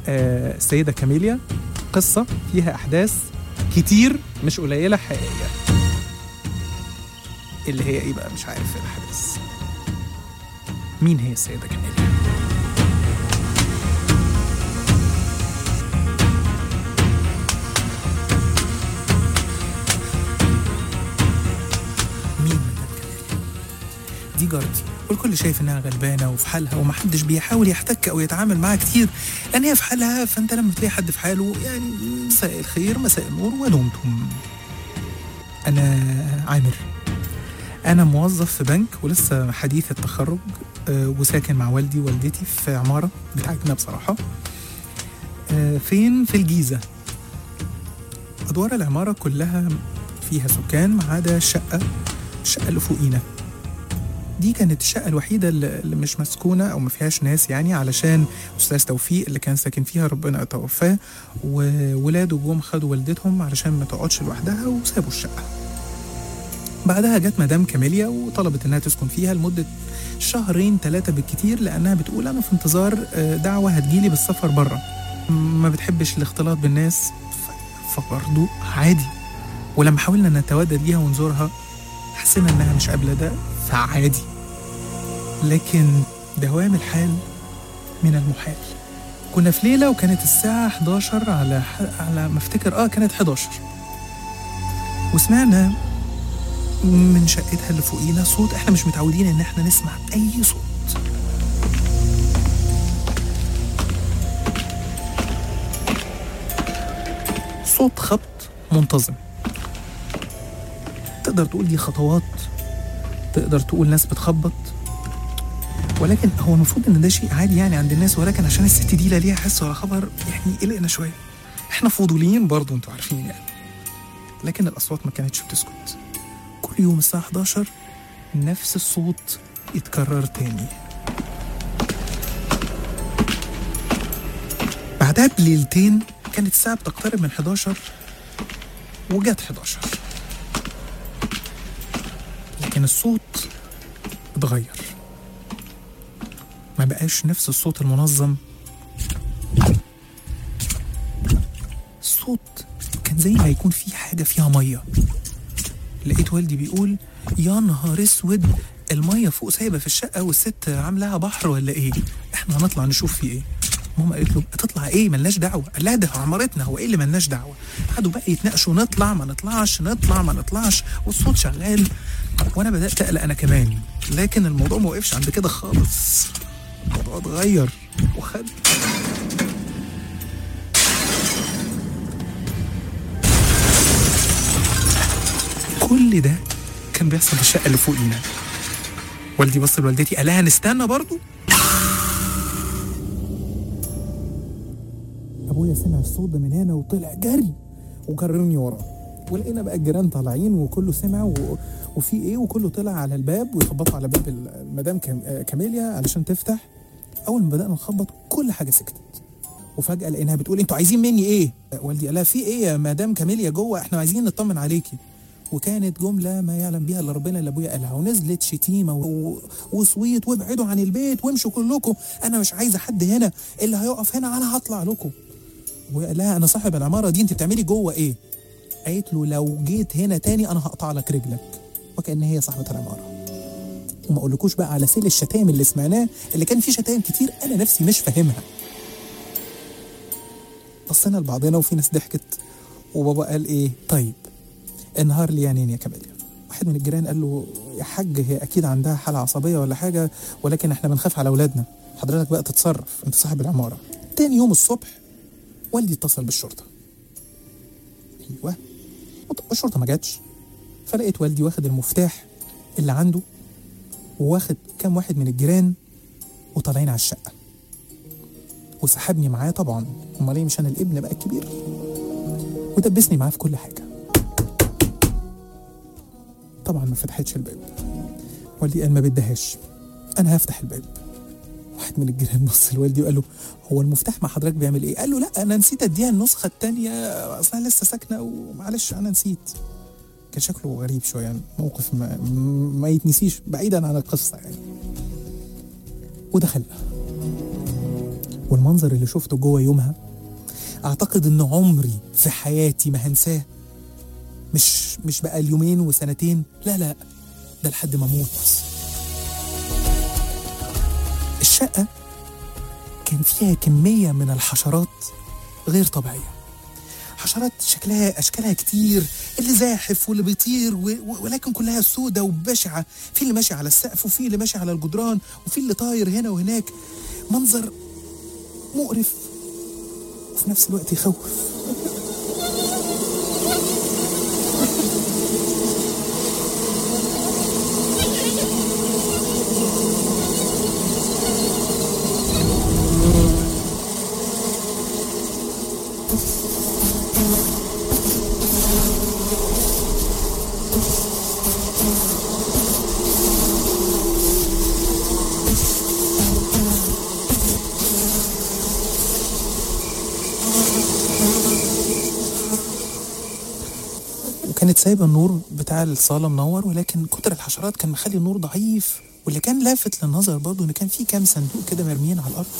آه، السيدة كاميليا قصة فيها أحداث كتير مش قليلة حقيقية اللي هي إيه بقى مش عارف إيه الأحداث مين هي السيدة كاميليا؟ مين مدام كاميليا؟ دي جارتي والكل شايف انها غلبانه وفي حالها ومحدش بيحاول يحتك او يتعامل معاها كتير لان هي في حالها فانت لما تلاقي حد في حاله يعني مساء الخير مساء النور ودمتم انا عامر انا موظف في بنك ولسه حديث التخرج آه، وساكن مع والدي ووالدتي في عماره بتاعتنا بصراحه آه، فين في الجيزه ادوار العماره كلها فيها سكان ما عدا الشقه الشقه اللي فوقينا دي كانت الشقة الوحيدة اللي اللي مش مسكونة أو ما فيهاش ناس يعني علشان أستاذ توفيق اللي كان ساكن فيها ربنا توفاه وولاده جم خدوا والدتهم علشان ما تقعدش لوحدها وسابوا الشقة بعدها جت مدام كاميليا وطلبت إنها تسكن فيها لمدة شهرين ثلاثة بالكتير لأنها بتقول أنا في انتظار آه، دعوة هتجيلي بالسفر بره ما بتحبش الاختلاط بالناس ف- فبرضه عادي ولما حاولنا نتودد ليها ونزورها حسينا انها مش قابله ده فعادي لكن دوام الحال من المحال كنا في ليله وكانت الساعه 11 على ح... على ما افتكر اه كانت 11 وسمعنا من شقتها اللي فوقينا صوت احنا مش متعودين ان احنا نسمع اي صوت صوت خبط منتظم تقدر تقول دي خطوات تقدر تقول ناس بتخبط ولكن هو المفروض ان ده شيء عادي يعني عند الناس ولكن عشان الست دي لا ليها حس ولا خبر يعني قلقنا شويه احنا فضوليين برضو انتوا عارفين يعني لكن الاصوات ما كانتش بتسكت كل يوم الساعه 11 نفس الصوت يتكرر تاني بعدها بليلتين كانت الساعه بتقترب من 11 وجت 11 لكن الصوت اتغير ما بقاش نفس الصوت المنظم الصوت كان زي ما يكون في حاجة فيها مية لقيت والدي بيقول يا نهار اسود المية فوق سايبة في الشقة والست عاملاها بحر ولا ايه احنا هنطلع نشوف في ايه ماما قالت له تطلع ايه ملناش دعوه قال لها ده عمارتنا هو ايه اللي ملناش دعوه قعدوا بقى يتناقشوا نطلع ما نطلعش نطلع ما نطلعش والصوت شغال وانا بدات اقلق انا كمان لكن الموضوع ما وقفش عند كده خالص الموضوع اتغير وخد كل ده كان بيحصل في الشقه اللي فوقينا والدي بص لوالدتي قال لها نستنى برضو ابويا سمع الصوت ده من هنا وطلع جري وجرني وراه ولقينا بقى الجيران طالعين وكله سمع و... وفي ايه وكله طلع على الباب ويخبطوا على باب المدام كام... آه، كاميليا علشان تفتح اول ما بدانا نخبط كل حاجه سكتت وفجاه لقيناها بتقول انتوا عايزين مني ايه آه، والدي قال لها في ايه يا مدام كاميليا جوه احنا عايزين نطمن عليكي وكانت جملة ما يعلم بها إلا ربنا اللي أبويا قالها ونزلت شتيمة و... وصويت وابعدوا عن البيت وامشوا كلكم أنا مش عايزة حد هنا اللي هيقف هنا أنا هطلع لكم وقال لها أنا صاحب العمارة دي أنت بتعملي جوه إيه؟ قالت له لو جيت هنا تاني أنا هقطع لك رجلك وكأن هي صاحبة العمارة وما أقولكوش بقى على سيل الشتايم اللي سمعناه اللي كان فيه شتايم كتير أنا نفسي مش فاهمها بصينا لبعضنا وفي ناس ضحكت وبابا قال إيه طيب انهار لي عينين يا كاميليا واحد من الجيران قال له يا حاج هي اكيد عندها حاله عصبيه ولا حاجه ولكن احنا بنخاف على اولادنا حضرتك بقى تتصرف انت صاحب العماره تاني يوم الصبح والدي اتصل بالشرطه ايوه وط- الشرطه ما جاتش فلقيت والدي واخد المفتاح اللي عنده وواخد كام واحد من الجيران وطالعين على الشقه وسحبني معاه طبعا امال ليه مش انا الابن بقى الكبير ودبسني معاه في كل حاجه طبعا ما فتحتش الباب والدي قال ما بدهاش انا هفتح الباب واحد من الجيران بص لوالدي وقال له هو المفتاح مع حضرتك بيعمل ايه؟ قال له لا انا نسيت اديها النسخه الثانيه اصلها لسه ساكنه ومعلش انا نسيت كان شكله غريب شويه يعني موقف ما, ما يتنسيش بعيدا عن القصه يعني ودخلنا والمنظر اللي شفته جوه يومها اعتقد ان عمري في حياتي ما هنساه مش مش بقى اليومين وسنتين لا لا ده لحد ما اموت الشقه كان فيها كميه من الحشرات غير طبيعيه حشرات شكلها اشكالها كتير اللي زاحف واللي بيطير و... و... ولكن كلها سودة وبشعه في اللي ماشي على السقف وفي اللي ماشي على الجدران وفي اللي طاير هنا وهناك منظر مقرف وفي نفس الوقت يخوف وكانت سايبه النور بتاع الصاله منور ولكن كتر الحشرات كان مخلي النور ضعيف واللي كان لافت للنظر برضه ان كان في كام صندوق كده مرميين على الارض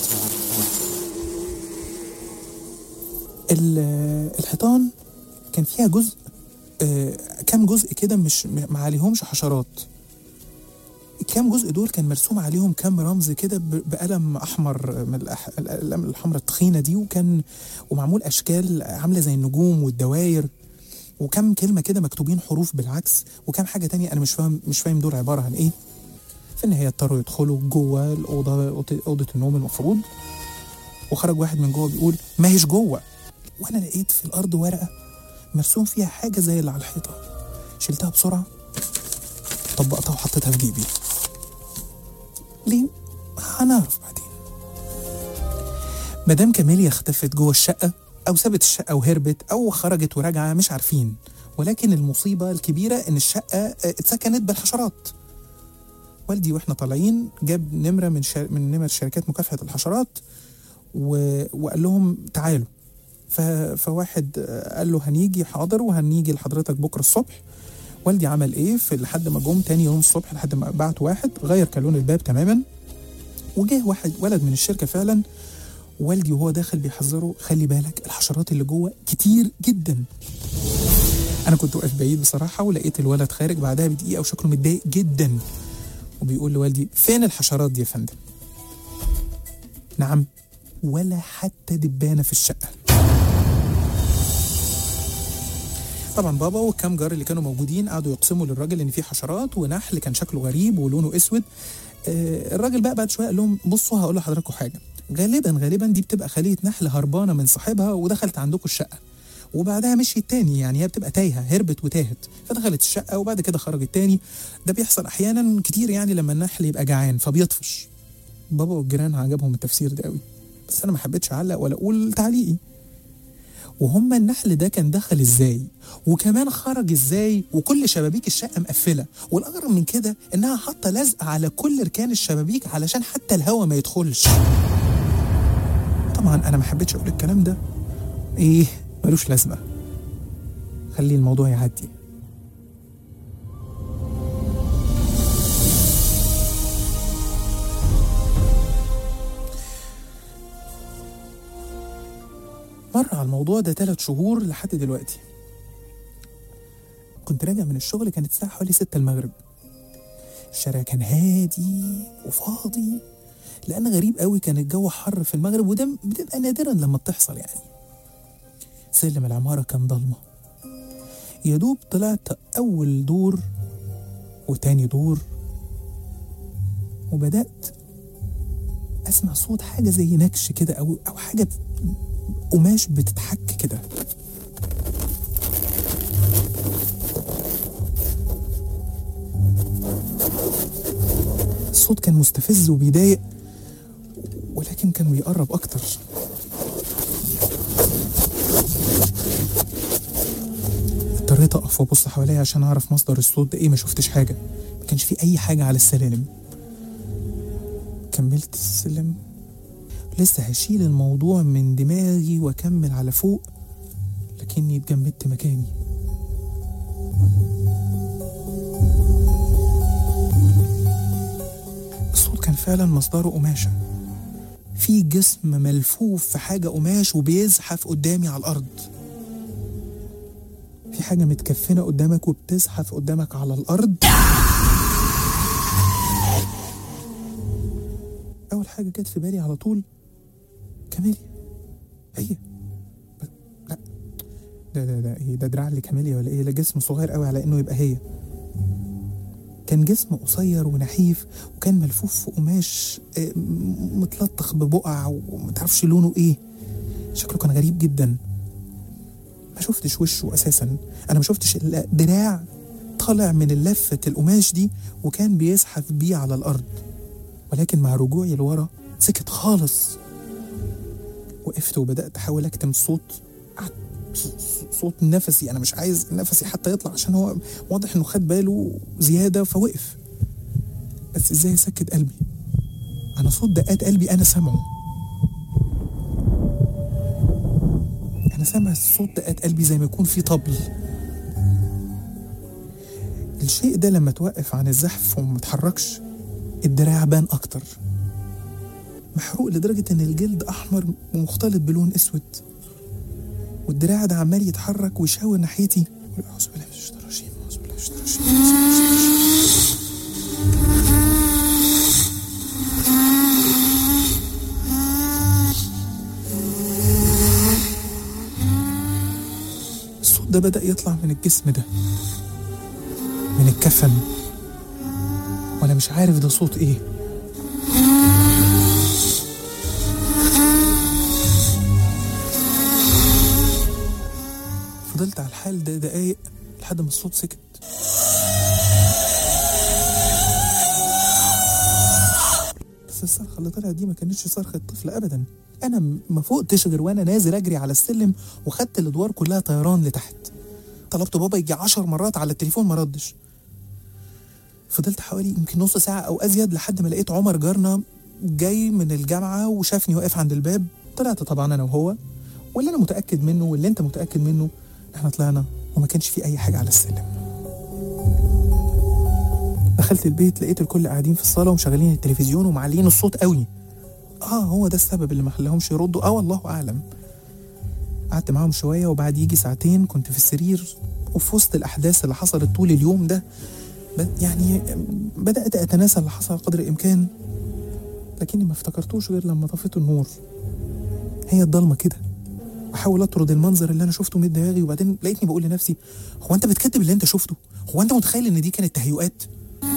ال- الحيطان كان فيها جزء آه، كام جزء كده مش م- ما عليهمش حشرات كام جزء دول كان مرسوم عليهم كام رمز كده ب- بقلم احمر من الأح... القلم الحمراء التخينه دي وكان ومعمول اشكال عامله زي النجوم والدواير وكم كلمه كده مكتوبين حروف بالعكس وكم حاجه تانية انا مش فاهم مش فاهم دول عباره عن ايه في النهايه اضطروا يدخلوا جوه الاوضه أوضة- اوضه النوم المفروض وخرج واحد من جوه بيقول ما هيش جوه وانا لقيت في الارض ورقه مرسوم فيها حاجه زي اللي على الحيطه شلتها بسرعه طبقتها وحطيتها في جيبي ليه هنعرف بعدين مدام كاميليا اختفت جوه الشقه او سابت الشقه وهربت او خرجت وراجعه مش عارفين ولكن المصيبه الكبيره ان الشقه آه، اتسكنت بالحشرات والدي واحنا طالعين جاب نمره من شر... من نمر شركات مكافحه الحشرات و... وقال لهم تعالوا ف... فواحد آه، قال له هنيجي حاضر وهنيجي لحضرتك بكره الصبح والدي عمل ايه في لحد ما جم تاني يوم الصبح لحد ما بعت واحد غير كالون الباب تماما وجه واحد ولد من الشركه فعلا والدي وهو داخل بيحذره خلي بالك الحشرات اللي جوه كتير جدا انا كنت واقف بعيد بصراحه ولقيت الولد خارج بعدها بدقيقه وشكله متضايق جدا وبيقول لوالدي فين الحشرات دي يا فندم نعم ولا حتى دبانه في الشقه طبعا بابا والكام جار اللي كانوا موجودين قعدوا يقسموا للراجل ان في حشرات ونحل كان شكله غريب ولونه اسود آه، الراجل بقى بعد شويه قال لهم بصوا هقول لحضراتكم حاجه غالبا غالبا دي بتبقى خليه نحل هربانه من صاحبها ودخلت عندكم الشقه وبعدها مشيت تاني يعني هي بتبقى تايهه هربت وتاهت فدخلت الشقه وبعد كده خرجت تاني ده بيحصل احيانا كتير يعني لما النحل يبقى جعان فبيطفش بابا والجيران عجبهم التفسير ده قوي بس انا ما حبيتش اعلق ولا اقول تعليقي وهم النحل ده كان دخل ازاي وكمان خرج ازاي وكل شبابيك الشقه مقفله والاغرب من كده انها حاطه لزق على كل ركان الشبابيك علشان حتى الهواء ما يدخلش طبعا انا ما حبيتش اقول الكلام ده ايه ملوش لازمه خلي الموضوع يعدي مر على الموضوع ده ثلاث شهور لحد دلوقتي كنت راجع من الشغل كانت الساعة حوالي ستة المغرب الشارع كان هادي وفاضي لأن غريب قوي كان الجو حر في المغرب وده بتبقى نادرا لما بتحصل يعني سلم العمارة كان ضلمة يا دوب طلعت أول دور وتاني دور وبدأت أسمع صوت حاجة زي نكش كده أو أو حاجة قماش بتتحك كده الصوت كان مستفز وبيضايق ولكن كان بيقرب اكتر اضطريت اقف وابص حواليا عشان اعرف مصدر الصوت ده ايه ما شفتش حاجه ما كانش في اي حاجه على السلالم كملت السلم لسه هشيل الموضوع من دماغي واكمل على فوق لكني اتجمدت مكاني الصوت كان فعلا مصدره قماشة في جسم ملفوف في حاجة قماش وبيزحف قدامي على الأرض في حاجة متكفنة قدامك وبتزحف قدامك على الأرض أول حاجة جت في بالي على طول كاميليا هي ب- لا ده ده ده ايه ده دراع لكاميليا ولا ايه ده جسم صغير قوي على انه يبقى هي كان جسم قصير ونحيف وكان ملفوف في قماش آه، م- متلطخ ببقع ومتعرفش لونه ايه شكله كان غريب جدا ما شفتش وشه اساسا انا ما شفتش الا دراع طالع من لفة القماش دي وكان بيزحف بيه على الارض ولكن مع رجوعي لورا سكت خالص وقفت وبدأت أحاول أكتم الصوت قعدت ص- ص- صوت نفسي أنا مش عايز نفسي حتى يطلع عشان هو واضح إنه خد باله زيادة فوقف بس إزاي أسكت قلبي أنا صوت دقات قلبي أنا سامعه أنا سامع صوت دقات قلبي زي ما يكون في طبل الشيء ده لما توقف عن الزحف وما اتحركش الدراع بان أكتر محروق لدرجة إن الجلد أحمر ومختلط بلون أسود والدراع ده عمال يتحرك ويشاور ناحيتي أعوذ بالله من الشيطان الرجيم أعوذ بالله من الشيطان الرجيم أعوذ بالله من الشيطان الرجيم. الصوت ده بدأ يطلع من الجسم ده من الكفن وأنا مش عارف ده صوت إيه فضلت على الحال ده دقايق لحد ما الصوت سكت بس الصرخة اللي طلعت دي ما كانتش صرخة طفل أبدا أنا م- ما فوقتش غير وأنا نازل أجري على السلم وخدت الأدوار كلها طيران لتحت طلبت بابا يجي عشر مرات على التليفون ما ردش فضلت حوالي يمكن نص ساعة أو أزيد لحد ما لقيت عمر جارنا جاي من الجامعة وشافني واقف عند الباب طلعت طبعا أنا وهو واللي أنا متأكد منه واللي أنت متأكد منه إحنا طلعنا وما كانش في أي حاجة على السلم دخلت البيت لقيت الكل قاعدين في الصالة ومشغلين التلفزيون ومعلين الصوت قوي اه هو ده السبب اللي ما خلاهمش يردوا اه والله اعلم قعدت معاهم شويه وبعد يجي ساعتين كنت في السرير وفي وسط الاحداث اللي حصلت طول اليوم ده ب- يعني بدات اتناسى اللي حصل قدر الامكان لكني ما افتكرتوش غير لما طفيت النور هي الضلمه كده بحاول اطرد المنظر اللي انا شفته من دماغي وبعدين لقيتني بقول لنفسي هو انت بتكذب اللي انت شفته هو انت متخيل ان دي كانت تهيؤات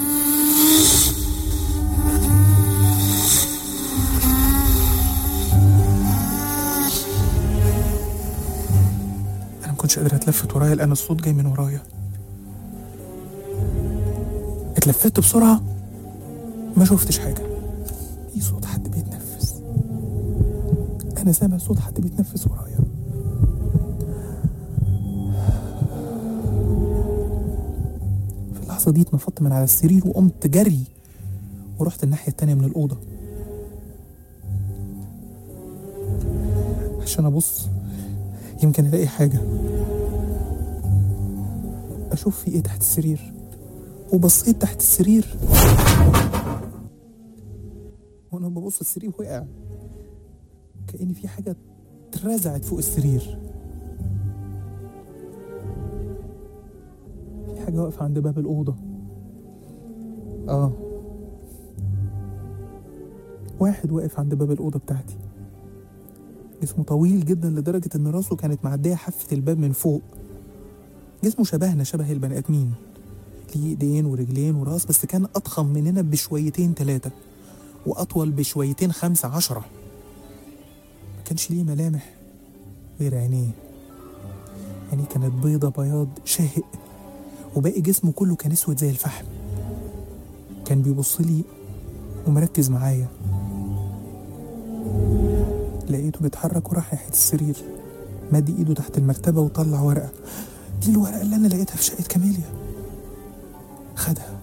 انا ما كنتش قادر اتلفت ورايا لان الصوت جاي من ورايا اتلفت بسرعه ما شفتش حاجه في صوت حد بيتنفس انا سامع صوت حد بيتنفس ورايا في اللحظه دي اتنفضت من على السرير وقمت جري ورحت الناحيه التانيه من الاوضه عشان ابص يمكن الاقي حاجه اشوف في ايه تحت السرير وبصيت تحت السرير وانا ببص السرير وقع كأن في حاجة اترزعت فوق السرير في حاجة واقفة عند باب الأوضة اه واحد واقف عند باب الأوضة بتاعتي جسمه طويل جدا لدرجة إن راسه كانت معدية حافة الباب من فوق جسمه شبهنا شبه البني آدمين ليه ايدين ورجلين وراس بس كان أضخم مننا بشويتين تلاتة وأطول بشويتين خمسة عشرة ما كانش ليه ملامح غير عينيه عينيه كانت بيضة بياض شاهق وباقي جسمه كله كان اسود زي الفحم كان بيبص لي ومركز معايا لقيته بيتحرك وراح ناحية السرير مد ايده تحت المرتبة وطلع ورقة دي الورقة اللي أنا لقيتها في شقة كاميليا خدها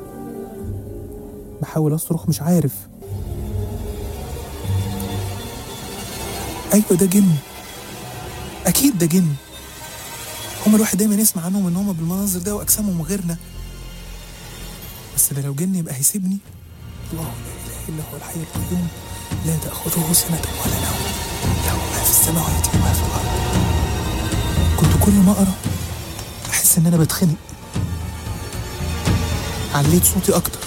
بحاول أصرخ مش عارف أيوة ده جن أكيد ده جن هما الواحد دايما يسمع عنهم إن هما بالمناظر ده وأجسامهم غيرنا بس ده لو جن يبقى هيسيبني الله لا إله إلا هو الحي القيوم لا تأخذه سنة ولا نوم له ما في السماوات وما في الأرض كنت كل ما أقرأ أحس إن أنا بتخنق عليت صوتي أكتر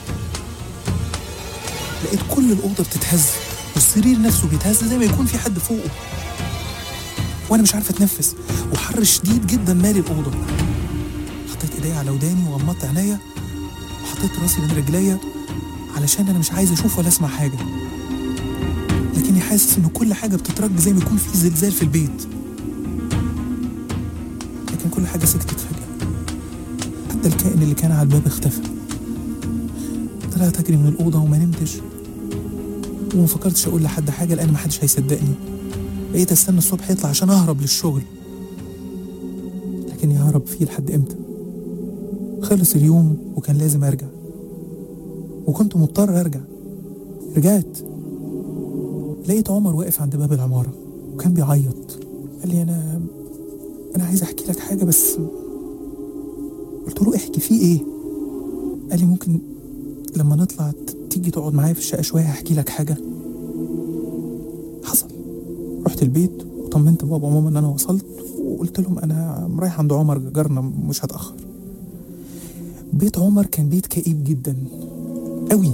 لقيت كل الأوضة بتتهز والسرير نفسه بيتهز زي ما يكون في حد فوقه وأنا مش عارفة أتنفس وحر شديد جدا مالي الأوضة حطيت إيديا على وداني وغمضت عينيا وحطيت راسي بين رجليا علشان أنا مش عايز أشوف ولا أسمع حاجة لكني حاسس إن كل حاجة بتترج زي ما يكون في زلزال في البيت لكن كل حاجة سكتت فجأة حتى الكائن اللي كان على الباب اختفى طلعت أجري من الأوضة وما نمتش وما فكرتش أقول لحد حاجة لأن محدش هيصدقني بقيت أستنى الصبح يطلع عشان أهرب للشغل لكني ههرب فيه لحد إمتى خلص اليوم وكان لازم أرجع وكنت مضطر أرجع رجعت لقيت عمر واقف عند باب العمارة وكان بيعيط قال لي أنا أنا عايز أحكي لك حاجة بس قلت له احكي فيه إيه قال لي ممكن لما نطلع ت- تيجي تقعد معايا في الشقة شوية أحكي لك حاجة حصل رحت البيت وطمنت بابا وماما إن أنا وصلت وقلت لهم أنا رايح عند عمر جارنا مش هتأخر بيت عمر كان بيت كئيب جدا قوي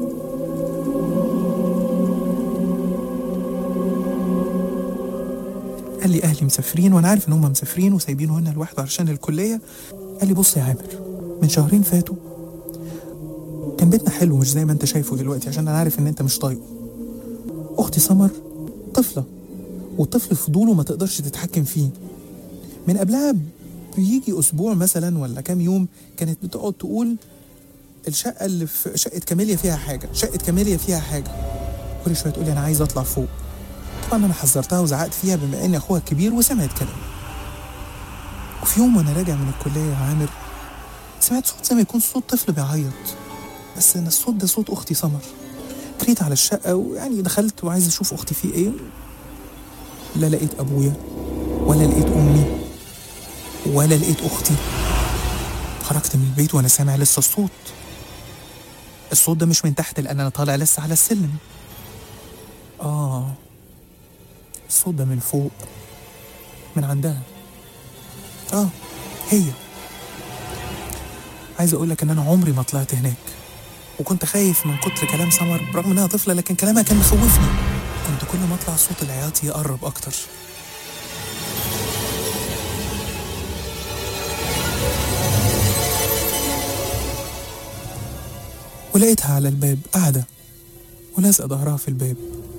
قال لي اهلي مسافرين وانا عارف ان هم مسافرين وسايبينه هنا لوحده علشان الكليه قال لي بص يا عامر من شهرين فاتوا كان بيتنا حلو مش زي ما انت شايفه دلوقتي عشان انا عارف ان انت مش طايقه اختي سمر طفله والطفل فضوله ما تقدرش تتحكم فيه من قبلها بيجي اسبوع مثلا ولا كام يوم كانت بتقعد تقول الشقه اللي في شقه كاميليا فيها حاجه شقه كاميليا فيها حاجه كل شويه تقول لي انا عايز اطلع فوق طبعا انا حذرتها وزعقت فيها بما اني اخوها الكبير وسمعت كلامي وفي يوم وانا راجع من الكليه يا عامر سمعت صوت زي ما يكون صوت طفل بيعيط بس انا الصوت ده صوت اختي سمر جريت على الشقه ويعني دخلت وعايز اشوف اختي في ايه لا لقيت ابويا ولا لقيت امي ولا لقيت اختي خرجت من البيت وانا سامع لسه الصوت الصوت ده مش من تحت لان انا طالع لسه على السلم اه الصوت ده من فوق من عندها اه هي عايز اقول لك ان انا عمري ما طلعت هناك وكنت خايف من كتر كلام سمر برغم انها طفله لكن كلامها كان مخوفني كنت كل ما اطلع صوت العياط يقرب اكتر ولقيتها على الباب قاعدة ولازقة ظهرها في الباب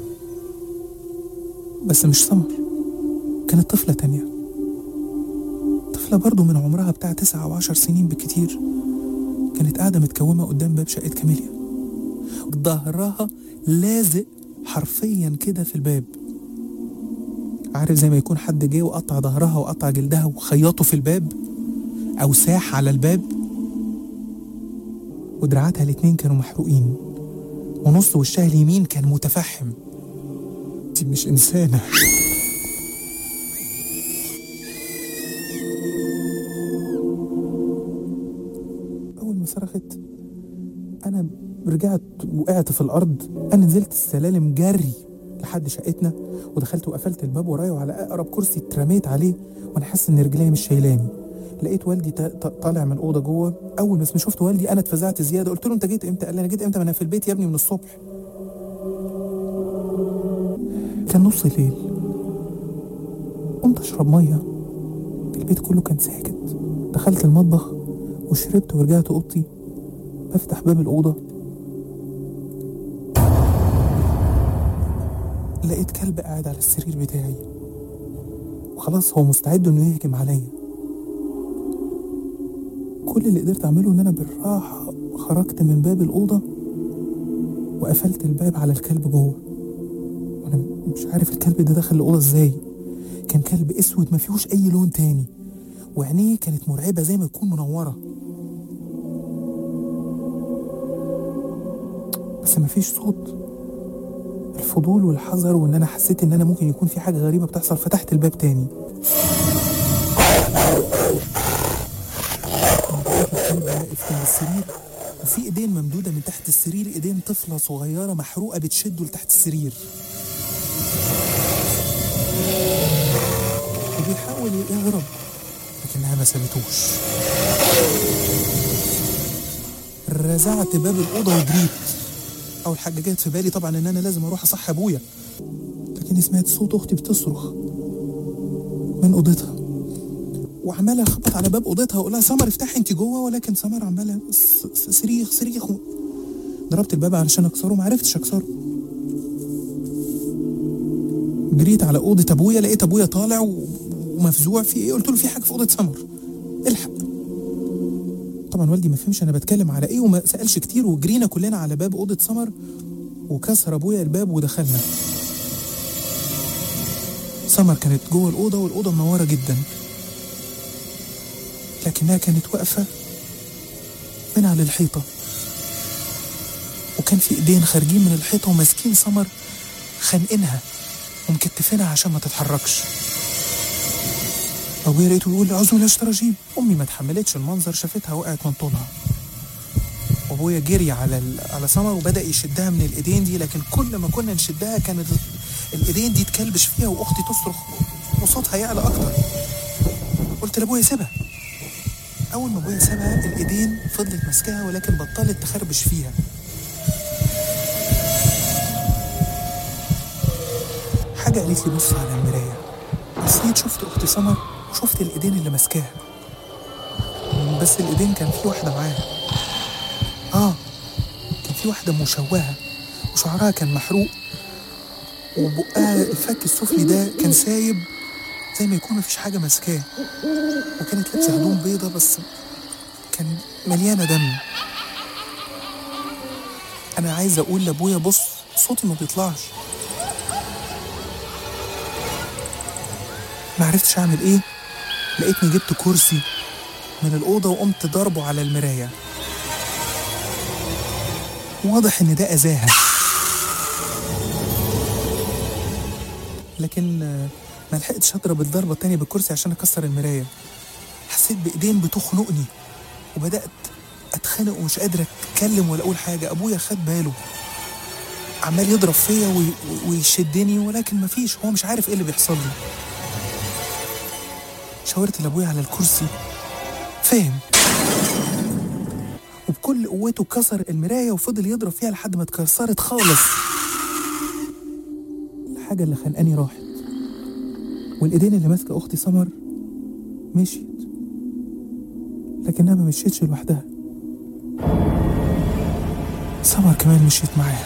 بس مش سمر كانت طفلة تانية طفلة برضو من عمرها بتاع تسعة أو عشر سنين بالكتير كانت قاعدة متكومة قدام باب شقة كاميليا ظهرها لازق حرفيا كده في الباب عارف زي ما يكون حد جه وقطع ظهرها وقطع جلدها وخيطه في الباب أو ساح على الباب ودراعاتها الاتنين كانوا محروقين ونص وشها اليمين كان متفحم دي مش إنسانة أول ما صرخت أنا رجعت وقعت في الأرض أنا نزلت السلالم جري لحد شقتنا ودخلت وقفلت الباب ورايا وعلى أقرب كرسي اترميت عليه وأنا حاسس إن رجليا مش شايلاني لقيت والدي تا- تا- طالع من الاوضه جوه اول ما شفت والدي انا اتفزعت زياده قلت له انت جيت امتى قال لي انا جيت امتى ما انا في البيت يا ابني من الصبح كان نص الليل قمت اشرب ميه البيت كله كان ساكت دخلت المطبخ وشربت ورجعت اوضتي بفتح باب الاوضه لقيت كلب قاعد على السرير بتاعي وخلاص هو مستعد انه يهجم عليا كل اللي قدرت اعمله ان انا بالراحه خرجت من باب الاوضه وقفلت الباب على الكلب جوه وانا مش عارف الكلب ده دخل الاوضه ازاي كان كلب اسود ما فيهوش اي لون تاني وعينيه كانت مرعبه زي ما يكون منوره بس ما فيش صوت الفضول والحذر وان انا حسيت ان انا ممكن يكون في حاجه غريبه بتحصل فتحت الباب تاني الكلب واقف جنب السرير وفي ايدين ممدوده من تحت السرير ايدين طفله صغيره محروقه بتشده لتحت السرير وبيحاول يهرب لكنها ما سابتوش رزعت باب الاوضه وجريت اول حاجه جت في بالي طبعا ان انا لازم اروح اصحي ابويا لكني سمعت صوت اختي بتصرخ من اوضتها وعماله اخبط على باب اوضتها واقول لها سمر افتحي انت جوه ولكن سمر عماله س- س- صريخ صريخ و- ضربت الباب علشان اكسره ما عرفتش اكسره جريت على اوضه ابويا لقيت ابويا طالع و- ومفزوع في ايه قلت له في حاجه في اوضه سمر الحق طبعا والدي ما فهمش انا بتكلم على ايه وما سالش كتير وجرينا كلنا على باب اوضه سمر وكسر ابويا الباب ودخلنا سمر كانت جوه الاوضه والاوضه منوره جدا لكنها كانت واقفه منها للحيطه وكان في ايدين خارجين من الحيطه وماسكين سمر خانقينها ومكتفينها عشان ما تتحركش ابويا لقيته بيقول اعوذ بالله من الشيطان الرجيم امي ما اتحملتش المنظر شافتها وقعت من طولها وابويا جري على ال... على سمر وبدا يشدها من الايدين دي لكن كل ما كنا نشدها كانت الايدين دي تكلبش فيها واختي تصرخ وصوتها يعلى اكتر قلت لابويا سيبها اول ما ابويا سابها الايدين فضلت ماسكاها ولكن بطلت تخربش فيها حاجه قالت لي بص على المرايه بصيت شفت اختي سمر وشفت الايدين اللي ماسكاها بس الايدين كان في واحده معاها اه كان في واحده مشوهه وشعرها كان محروق وبقها الفك السفلي ده كان سايب زي ما يكون مفيش حاجه ماسكاه وكانت لابسه هدوم بيضه بس كان مليانه دم انا عايز اقول لابويا بص صوتي ما بيطلعش ما عرفتش اعمل ايه لقيتني جبت كرسي من الاوضه وقمت ضربه على المرايه واضح ان ده اذاها لكن آه، ما لحقتش اضرب الضربه التانية بالكرسي عشان اكسر المرايه حسيت بايدين بتخنقني وبدات اتخانق ومش قادر اتكلم ولا اقول حاجه ابويا خد باله عمال يضرب فيا وي- ويشدني ولكن مفيش هو مش عارف ايه اللي بيحصل لي شاورت لابويا على الكرسي فهم وبكل قوته كسر المراية وفضل يضرب فيها لحد ما اتكسرت خالص الحاجة اللي خانقاني راحت والإيدين اللي ماسكة أختي سمر مشيت لكنها ما مشيتش لوحدها سمر كمان مشيت معاها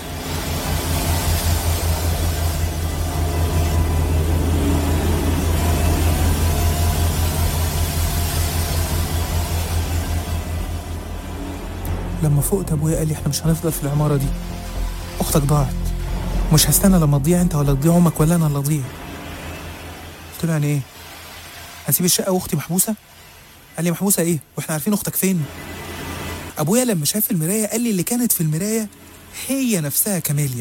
لما فقت ابويا قال لي احنا مش هنفضل في العماره دي اختك ضاعت مش هستنى لما تضيع انت ولا تضيع امك ولا انا اللي اضيع قلت له يعني ايه هنسيب الشقه واختي محبوسه قال لي محبوسه ايه واحنا عارفين اختك فين ابويا لما شاف المرايه قال لي اللي كانت في المرايه هي نفسها كاميليا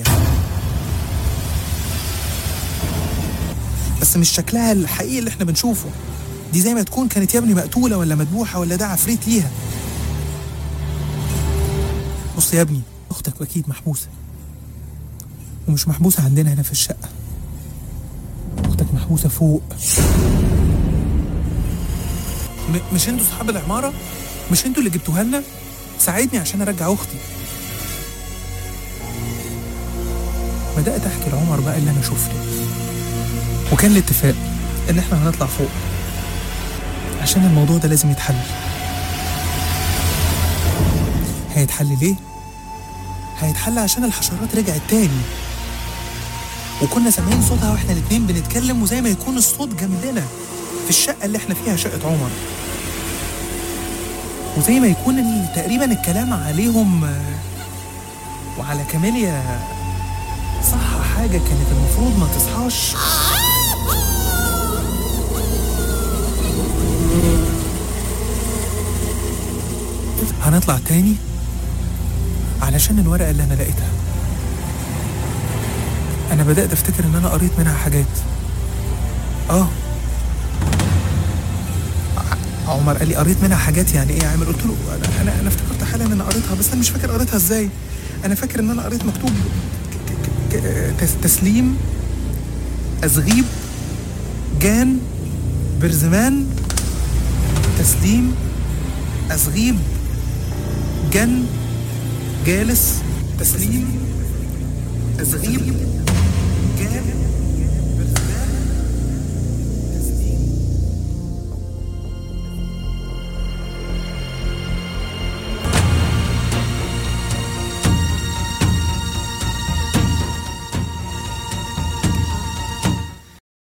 بس مش شكلها الحقيقي اللي احنا بنشوفه دي زي ما تكون كانت يا ابني مقتوله ولا مذبوحه ولا ده عفريت ليها بص يا ابني اختك اكيد محبوسه ومش محبوسه عندنا هنا في الشقه اختك محبوسه فوق م- مش انتوا صحاب العماره مش انتوا اللي جبتوها لنا ساعدني عشان ارجع اختي بدات احكي لعمر بقى اللي انا شفته وكان الاتفاق ان احنا هنطلع فوق عشان الموضوع ده لازم يتحل هيتحل ليه؟ هيتحل عشان الحشرات رجعت تاني وكنا سامعين صوتها واحنا الاتنين بنتكلم وزي ما يكون الصوت جنبنا في الشقة اللي احنا فيها شقة عمر وزي ما يكون ال- تقريبا الكلام عليهم آه، وعلى كاميليا صح حاجة كانت المفروض ما تصحاش هنطلع تاني علشان الورقة اللي أنا لقيتها أنا بدأت أفتكر إن أنا قريت منها حاجات آه ع- عمر قال لي قريت منها حاجات يعني ايه يا عامر قلت له انا انا, أنا افتكرت حالا ان انا قريتها بس انا مش فاكر قريتها ازاي انا فاكر ان انا قريت مكتوب ك- ك- تس- تسليم أزغيب جان برزمان تسليم أزغيب جن جالس تسليم أزغيب جان